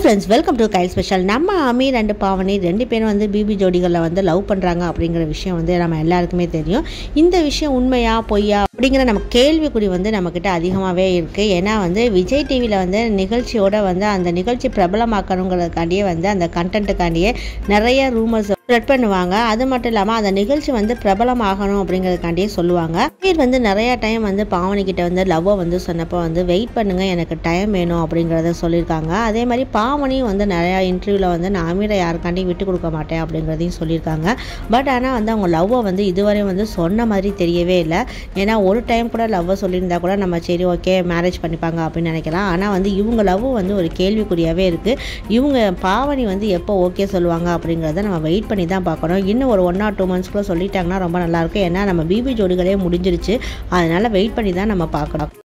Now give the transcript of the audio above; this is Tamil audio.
friends welcome to Kyle special நம்ம அமீர் அண்டு பாவனி ரெண்டு பேரும் வந்து பிபி ஜோடிகளில் வந்து லவ் பண்ணுறாங்க அப்படிங்கிற விஷயம் வந்து நம்ம எல்லாருக்குமே தெரியும் இந்த விஷயம் உண்மையா பொய்யா அப்படிங்கிற நம்ம கேள்விக்குறி வந்து நம்மக்கிட்ட அதிகமாகவே இருக்குது ஏன்னா வந்து விஜய் டிவியில் வந்து நிகழ்ச்சியோட வந்து அந்த நிகழ்ச்சி பிரபலமாக்கணுங்கிறதுக்காண்டியே வந்து அந்த கண்டென்ட்டுக்காண்டியே நிறைய ரூமர்ஸ் ஸ்ப்ரெட் பண்ணுவாங்க அது மட்டும் இல்லாமல் அந்த நிகழ்ச்சி வந்து பிரபலமாகணும் அப்படிங்கிறதுக்காண்டியே சொல்லுவாங்க அமீர் வந்து நிறைய டைம் வந்து பாவனி கிட்ட வந்து லவ்வை வந்து சொன்னப்போ வந்து வெயிட் பண்ணுங்க எனக்கு டைம் வேணும் அப்படிங்கிறத சொல்லியிருக்காங்க அதே மாதிரி பாவனியும் வந்து நிறையா இன்டர்வியூவில் வந்து நான் அமீரை யாருக்காண்டியும் விட்டு கொடுக்க மாட்டேன் அப்படிங்கிறதையும் சொல்லியிருக்காங்க பட் ஆனால் வந்து அவங்க லவ்வை வந்து இதுவரை வந்து சொன்ன மாதிரி தெரியவே இல்லை ஏன்னா ஒரு டைம் கூட லவ்வை சொல்லியிருந்தா கூட நம்ம சரி ஓகே மேரேஜ் பண்ணிப்பாங்க அப்படின்னு நினைக்கலாம் ஆனால் வந்து இவங்க லவ் வந்து ஒரு கேள்விக்குறியாகவே இருக்குது இவங்க பாவனி வந்து எப்போ ஓகே சொல்லுவாங்க அப்படிங்கிறத நம்ம வெயிட் பண்ணி தான் பார்க்கணும் இன்னும் ஒரு ஒன் ஆர் டூ மந்த்ஸ்க்குள்ளே சொல்லிட்டாங்கன்னா ரொம்ப நல்லாயிருக்கும் ஏன்னா நம்ம பிபி ஜோடிகளே முடிஞ்சிருச்சு அதனால் வெயிட் பண்ணி தான் நம்ம பார்க்கணும்